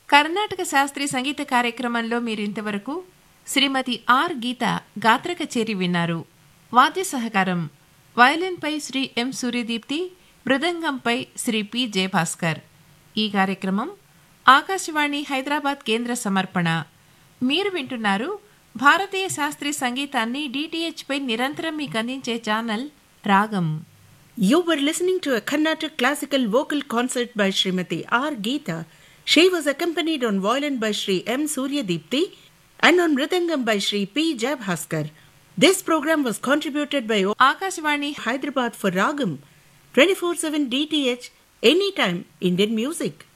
కర్ణాటక శాస్త్రీయ సంగీత కార్యక్రమంలో మీరింతవరకు శ్రీమతి ఆర్ గీత గాత్ర కచేరి విన్నారు వాద్య సహకారం వయలిన్పై శ్రీ ఎం సూర్యదీప్తి మృదంగంపై శ్రీ పి జయభాస్కర్ ఈ కార్యక్రమం ఆకాశవాణి హైదరాబాద్ కేంద్ర సమర్పణ మీరు వింటున్నారు భారతీయ శాస్త్రీయ సంగీతాన్ని డిటిహెచ్ పై నిరంతరం మీకు అందించే ఛానల్ రాగం You were listening to a Carnatic classical vocal concert by Srimati R. Geeta. She was accompanied on violin by Sri M. Suryadipti and on mridangam by Sri P. Jabhaskar. This program was contributed by Akashvani Hyderabad for Ragam 24/7 DTH anytime Indian music.